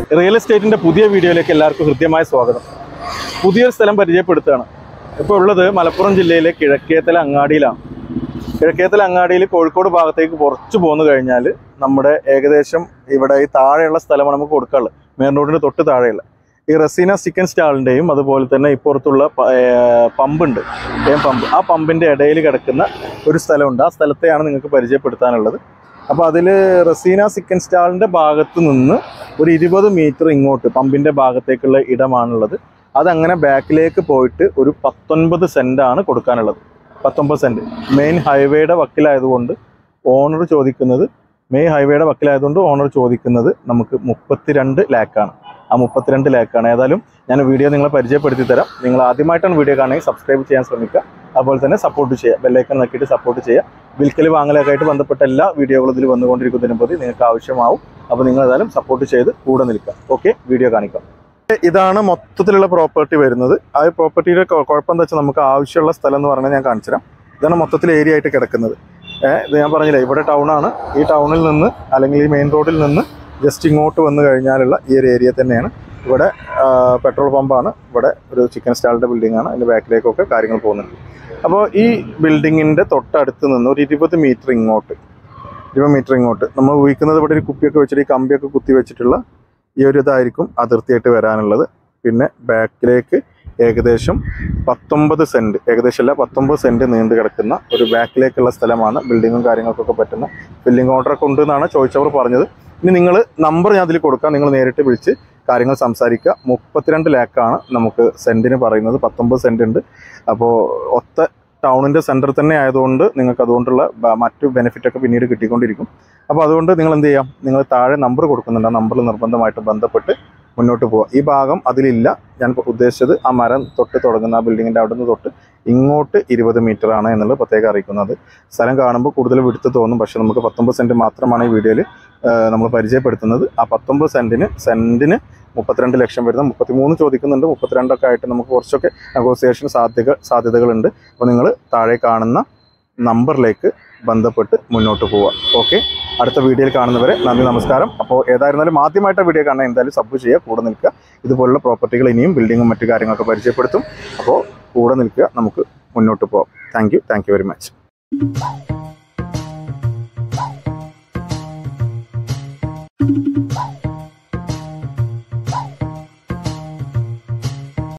real എസ്റ്റേറ്റിൻ്റെ പുതിയ വീഡിയോയിലേക്ക് എല്ലാവർക്കും ഹൃദ്യമായ സ്വാഗതം പുതിയൊരു സ്ഥലം പരിചയപ്പെടുത്തുകയാണ് ഇപ്പോൾ ഉള്ളത് മലപ്പുറം ജില്ലയിലെ കിഴക്കേത്തല അങ്ങാടിയിലാണ് കിഴക്കേത്തല അങ്ങാടിയിൽ കോഴിക്കോട് ഭാഗത്തേക്ക് കുറച്ച് പോന്നു കഴിഞ്ഞാൽ നമ്മുടെ ഏകദേശം ഇവിടെ ഈ താഴെയുള്ള സ്ഥലമാണ് നമുക്ക് കൊടുക്കാനുള്ളത് മെയിൻ റോഡിന് തൊട്ട് താഴെയുള്ള ഈ റസീന ചിക്കൻ സ്റ്റാളിൻ്റെയും അതുപോലെ തന്നെ ഇപ്പുറത്തുള്ള പ- ഏർ പമ്പുണ്ട് ഏം പമ്പ് ആ പമ്പിൻ്റെ ഇടയിൽ കിടക്കുന്ന ഒരു സ്ഥലമുണ്ട് ആ സ്ഥലത്തെയാണ് നിങ്ങൾക്ക് പരിചയപ്പെടുത്താനുള്ളത് അപ്പോൾ അതിൽ റസീന ചിക്കൻ സ്റ്റാളിൻ്റെ ഭാഗത്ത് നിന്ന് ഒരു ഇരുപത് മീറ്റർ ഇങ്ങോട്ട് പമ്പിൻ്റെ ഭാഗത്തേക്കുള്ള ഇടമാണുള്ളത് അതങ്ങനെ ബാക്കിലേക്ക് പോയിട്ട് ഒരു പത്തൊൻപത് സെൻറ്റാണ് കൊടുക്കാനുള്ളത് പത്തൊമ്പത് സെൻറ്റ് മെയിൻ ഹൈവേയുടെ വക്കിലായതുകൊണ്ട് ഓണർ ചോദിക്കുന്നത് മെയിൻ ഹൈവേയുടെ വക്കിലായതുകൊണ്ട് ഓണർ ചോദിക്കുന്നത് നമുക്ക് മുപ്പത്തിരണ്ട് ലാക്കാണ് ആ മുപ്പത്തിരണ്ട് ലാക്കാണ് ഏതായാലും ഞാൻ വീഡിയോ നിങ്ങളെ പരിചയപ്പെടുത്തി തരാം നിങ്ങൾ ആദ്യമായിട്ടാണ് വീഡിയോ കാണുകയും സബ്സ്ക്രൈബ് ചെയ്യാൻ ശ്രമിക്കുക അതുപോലെ തന്നെ സപ്പോർട്ട് ചെയ്യുക ബെല്ലൈക്കൺ നോക്കിയിട്ട് സപ്പോർട്ട് ചെയ്യുക വിൽക്കൽ വാങ്ങലൊക്കെ ആയിട്ട് ബന്ധപ്പെട്ട എല്ലാ വീഡിയോകളും ഇതിൽ വന്നുകൊണ്ടിരിക്കുന്നതിനും പ്രതി നിങ്ങൾക്ക് ആവശ്യമാവും അപ്പോൾ നിങ്ങൾ ഏതായാലും സപ്പോർട്ട് ചെയ്ത് കൂടെ നിൽക്കുക ഓക്കെ വീഡിയോ കാണിക്കാം ഇതാണ് മൊത്തത്തിലുള്ള പ്രോപ്പർട്ടി വരുന്നത് ആ പ്രോപ്പർട്ടിയുടെ കുഴപ്പം എന്താ വെച്ചാൽ നമുക്ക് ആവശ്യമുള്ള സ്ഥലം എന്ന് പറഞ്ഞാൽ ഞാൻ കാണിച്ചു തരാം ഇതാണ് മൊത്തത്തിൽ ഏരിയ ആയിട്ട് കിടക്കുന്നത് ഏഹ് ഇത് ഞാൻ പറഞ്ഞില്ലേ ഇവിടെ ടൗണാണ് ഈ ടൗണിൽ നിന്ന് അല്ലെങ്കിൽ ഈ മെയിൻ റോഡിൽ നിന്ന് ജസ്റ്റ് ഇങ്ങോട്ട് വന്നു കഴിഞ്ഞാലുള്ള ഈ ഒരു ഏരിയ തന്നെയാണ് ഇവിടെ പെട്രോൾ പമ്പാണ് ഇവിടെ ഒരു ചിക്കൻ സ്റ്റാളിൻ്റെ ബിൽഡിംഗ് ആണ് അതിൻ്റെ ബാക്കിലേക്കൊക്കെ കാര്യങ്ങൾ പോകുന്നുണ്ട് അപ്പോൾ ഈ ബിൽഡിങ്ങിൻ്റെ തൊട്ടടുത്ത് നിന്ന് ഒരു ഇരുപത് മീറ്റർ ഇങ്ങോട്ട് ഇരുപത് മീറ്റർ ഇങ്ങോട്ട് നമ്മൾ ഊഹിക്കുന്നത് ഇവിടെ ഒരു കുപ്പിയൊക്കെ വെച്ചിട്ട് ഈ കമ്പിയൊക്കെ കുത്തി വെച്ചിട്ടുള്ള ഈ ഒരു ഇതായിരിക്കും അതിർത്തിയായിട്ട് വരാനുള്ളത് പിന്നെ ബാക്കിലേക്ക് ഏകദേശം പത്തൊമ്പത് സെൻറ്റ് ഏകദേശം അല്ല പത്തൊമ്പത് സെൻറ്റ് നീണ്ടു കിടക്കുന്ന ഒരു ബാക്കിലേക്കുള്ള സ്ഥലമാണ് ബിൽഡിങ്ങും കാര്യങ്ങൾക്കൊക്കെ പറ്റുന്ന ബിൽഡിംഗ് ഓർഡറൊക്കെ ഉണ്ട് എന്നാണ് ചോദിച്ചവർ പറഞ്ഞത് ഇനി നിങ്ങൾ നമ്പർ ഞാൻ അതിൽ കൊടുക്കാം നിങ്ങൾ നേരിട്ട് വിളിച്ച് കാര്യങ്ങൾ സംസാരിക്കുക മുപ്പത്തിരണ്ട് ലാക്കാണ് നമുക്ക് സെൻറ്റിന് പറയുന്നത് പത്തൊമ്പത് സെൻറ്റ് ഉണ്ട് അപ്പോൾ ഒത്ത ടൗണിൻ്റെ സെൻറ്റർ തന്നെ ആയതുകൊണ്ട് നിങ്ങൾക്ക് അതുകൊണ്ടുള്ള ബ- മറ്റു ബെനിഫിറ്റ് ഒക്കെ പിന്നീട് കിട്ടിക്കൊണ്ടിരിക്കും അപ്പോൾ അതുകൊണ്ട് നിങ്ങൾ എന്ത് ചെയ്യാം നിങ്ങൾ താഴെ നമ്പർ കൊടുക്കുന്നുണ്ട് ആ നമ്പറിൽ നിർബന്ധമായിട്ട് ബന്ധപ്പെട്ട് മുന്നോട്ട് പോവുക ഈ ഭാഗം അതിലില്ല ഞാൻ ഉദ്ദേശിച്ചത് ആ മരം തൊട്ട് തുടങ്ങുന്ന ആ ബിൽഡിങ്ങിൻ്റെ അവിടെ നിന്ന് തൊട്ട് ഇങ്ങോട്ട് ഇരുപത് മീറ്റർ ആണ് എന്നുള്ളത് പ്രത്യേകം അറിയിക്കുന്നത് സ്ഥലം കാണുമ്പോൾ കൂടുതൽ വിടുത്ത് തോന്നും പക്ഷെ നമുക്ക് പത്തൊമ്പത് സെൻറ്റ് മാത്രമാണ് ഈ വീഡിയോയിൽ നമ്മൾ പരിചയപ്പെടുത്തുന്നത് ആ പത്തൊമ്പത് സെൻറ്റിന് സെൻറ്റിന് മുപ്പത്തിരണ്ട് ലക്ഷം വരുന്ന മുപ്പത്തിമൂന്ന് ചോദിക്കുന്നുണ്ട് മുപ്പത്തിരണ്ടൊക്കെ ആയിട്ട് നമുക്ക് കുറച്ചൊക്കെ നെഗോസിയേഷൻ സാധ്യത സാധ്യതകളുണ്ട് അപ്പോൾ നിങ്ങൾ താഴെ കാണുന്ന നമ്പറിലേക്ക് ബന്ധപ്പെട്ട് മുന്നോട്ട് പോവുക ഓക്കെ അടുത്ത വീഡിയോയിൽ കാണുന്നവരെ നന്ദി നമസ്കാരം അപ്പോൾ ഏതായിരുന്നാലും ആദ്യമായിട്ട് വീഡിയോ കാണാൻ എന്തായാലും സബ് ചെയ്യുക കൂടെ നിൽക്കുക ഇതുപോലുള്ള പ്രോപ്പർട്ടികൾ ഇനിയും ബിൽഡിങ്ങും മറ്റു കാര്യങ്ങളൊക്കെ പരിചയപ്പെടുത്തും അപ്പോൾ കൂടെ നിൽക്കുക നമുക്ക് മുന്നോട്ട് പോകാം thank you thank you very much